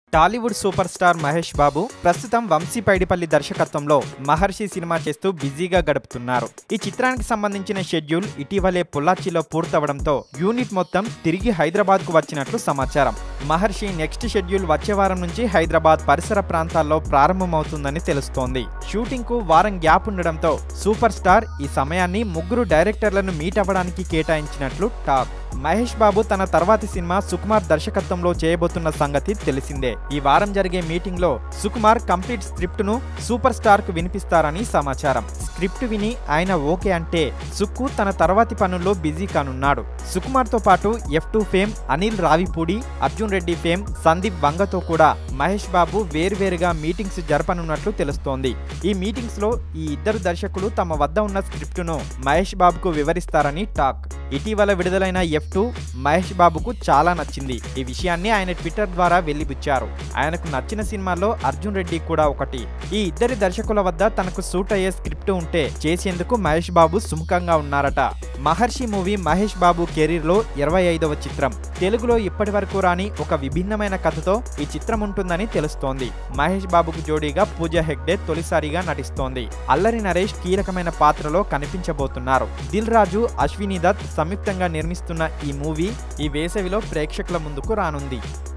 Tollywood super star Mahesh Babu ప్రస్తుతం వంశీ పైడిపల్లి దర్శకత్వంలో మహర్షి cinema చేస్తూ బిజీగా గడుపుతున్నారు ఈ చిత్రానికి సంబంధించిన షెడ్యూల్ ఇటీవలే పొల్లాచిలో పూర్తవడంతో యూనిట్ మొత్తం తిరిగి హైదరాబాద్ కు వచ్చినట్లు సమాచారం మహర్షి నెక్స్ట్ షెడ్యూల్ వచ్చే వారం నుంచి హైదరాబాద్ పరిసర ప్రాంతాల్లో ప్రారంభమవుతుందని తెలుస్తోంది షూటింగ్ కు వారం గ్యాప్ ఉండడంతో సూపర్ స్టార్ ఈ సమయాన్ని ముగ్గురు డైరెక్టర్లను మీట్ అవ్వడానికి కేటాయించినట్లు టాక్ మహేష్ బాబు తన తర్వాతి సినిమా సుకుమార్ దర్శకత్వంలో చేయబోతున్న సంగతి తెలిసిందే ఈ వారం జరిగే మీటింగ్ లో సుకుమార్ కంప్లీట్ స్క్రిప్ట్ ను సూపర్ స్టార్ కు వినిపిస్తారని సమాచారం స్క్రిప్ట్ విని ఆయన ఓకే అంటే సుక్కు తన తర్వాతి పనుల్లో బిజీ కానున్నాడు సుకుమార్ తో పాటు F two fame Anil Ravipudi Arjun Reddy fame Sandeep వంగతో కూడా మహేష్ బాబు వేర్వేరుగా మీటింగ్స్ జరపనున్నట్లు తెలుస్తోంది ఈ మీటింగ్స్ లో ఈ ఇద్దరు దర్శకులు తమ వద్ద ఉన్న స్క్రిప్ట్ ను మహేష్ బాబుకు వివరిస్తారని టాక్ ఇటీవల విడుదలైన ఎఫ్ టూ మహేష్ బాబుకు చాలా నచ్చింది ఈ విషయాన్ని ఆయన ట్విట్టర్ ద్వారా వెళ్లిబుచ్చారు ఆయనకు నచ్చిన సినిమాల్లో అర్జున్ రెడ్డి కూడా ఒకటి ఈ ఇద్దరి దర్శకుల వద్ద తనకు సూట్ అయ్యే స్క్రిప్ట్ ఉంటే చేసేందుకు మహేష్ బాబు సుముఖంగా ఉన్నారట మహర్షి మూవీ మహేష్ బాబు కెరీర్ లో ఇరవై ఐదవ చిత్రం తెలుగులో ఇప్పటి వరకు రాని ఒక విభిన్నమైన కథతో ఈ చిత్రం ఉంటుందని తెలుస్తోంది మహేష్ బాబుకు జోడీగా పూజ హెగ్డే తొలిసారిగా నటిస్తోంది అల్లరి నరేష్ కీలకమైన పాత్రలో కనిపించబోతున్నారు దిల్ రాజు అశ్విని దత్ సంయుక్తంగా నిర్మిస్తున్న ఈ మూవీ ఈ వేసవిలో ప్రేక్షకుల ముందుకు రానుంది